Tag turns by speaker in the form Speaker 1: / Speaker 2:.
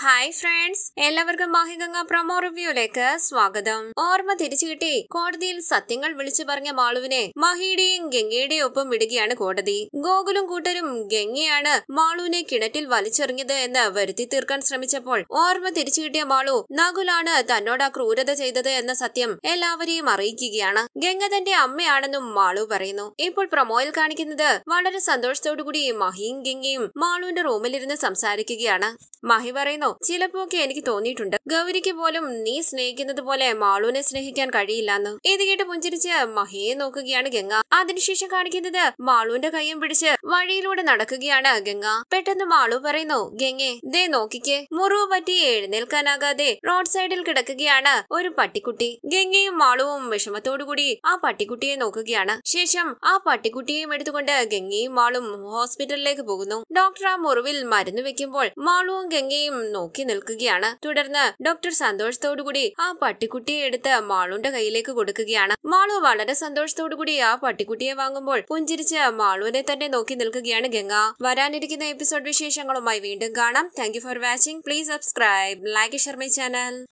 Speaker 1: hi friends എല്ലാവർക്കും മാഹിഗംഗ promo റിവ്യൂലേക്ക് സ്വാഗതം ഓർമ്മ തിരിച്ചു കിട്ടി കോടതിയിൽ സത്യങ്ങൾ വിളിച്ചു പറഞ്ഞ മാളുവിനെ മഹിയുടെയും ഗംഗയുടെയും ഒപ്പം വിടുകയാണ് കോടതി ഗോകുലും കൂട്ടരും ഗംഗയാണ് മാളുവിനെ കിണറ്റിൽ വലിച്ചെറിഞ്ഞത് എന്ന് വരുത്തി തീർക്കാൻ ശ്രമിച്ചപ്പോൾ ഓർമ്മ തിരിച്ചു കിട്ടിയ മാളു നകുലാണ് തന്നോട് ആ ക്രൂരത ചെയ്തത് എന്ന സത്യം എല്ലാവരെയും അറിയിക്കുകയാണ് ഗംഗ തന്റെ അമ്മയാണെന്നും മാളു പറയുന്നു ഇപ്പോൾ പ്രൊമോയിൽ കാണിക്കുന്നത് വളരെ സന്തോഷത്തോടുകൂടി മഹിയും ഗംഗയും മാളുവിന്റെ റൂമിലിരുന്ന് സംസാരിക്കുകയാണ് മഹി പറയുന്നു ചിലപ്പോഴൊക്കെ എനിക്ക് തോന്നിയിട്ടുണ്ട് ഗൗരിക്ക് പോലും നീ സ്നേഹിക്കുന്നത് പോലെ മാളുവിനെ സ്നേഹിക്കാൻ കഴിയില്ലെന്ന് ഇത് കേട്ട് പുഞ്ചിരിച്ച് മഹിയെ നോക്കുകയാണ് ഗംഗ അതിനുശേഷം കാണിക്കുന്നത് മാളുവിന്റെ കൈയും പിടിച്ച് വഴിയിലൂടെ നടക്കുകയാണ് ഗംഗ പെട്ടെന്ന് മാളു പറയുന്നു ഗംഗെ ദേ നോക്കിക്കേ മുറിവ് പറ്റി എഴുന്നേൽക്കാനാകാതെ റോഡ് സൈഡിൽ കിടക്കുകയാണ് ഒരു പട്ടിക്കുട്ടി ഗംഗയും മാളുവും വിഷമത്തോടുകൂടി ആ പട്ടിക്കുട്ടിയെ നോക്കുകയാണ് ശേഷം ആ പട്ടിക്കുട്ടിയെയും എടുത്തുകൊണ്ട് ഗംഗയും മാളും ഹോസ്പിറ്റലിലേക്ക് പോകുന്നു ഡോക്ടർ ആ മുറിവിൽ മരുന്ന് വെക്കുമ്പോൾ മാളുവും ഗംഗയും നോക്കി നിൽക്കുകയാണ് തുടർന്ന് ഡോക്ടർ സന്തോഷത്തോടുകൂടി ആ പട്ടിക്കുട്ടിയെ എടുത്ത് മാളുവിന്റെ കയ്യിലേക്ക് കൊടുക്കുകയാണ് മാളു വളരെ സന്തോഷത്തോടുകൂടി ആ പട്ടിക്കുട്ടിയെ വാങ്ങുമ്പോൾ പുഞ്ചിരിച്ച് മാളുവിനെ തന്നെ നോക്കി നിൽക്കുകയാണ് ഗംഗ വരാനിരിക്കുന്ന എപ്പിസോഡ് വിശേഷങ്ങളുമായി വീണ്ടും കാണാം thank for watching please subscribe like share my channel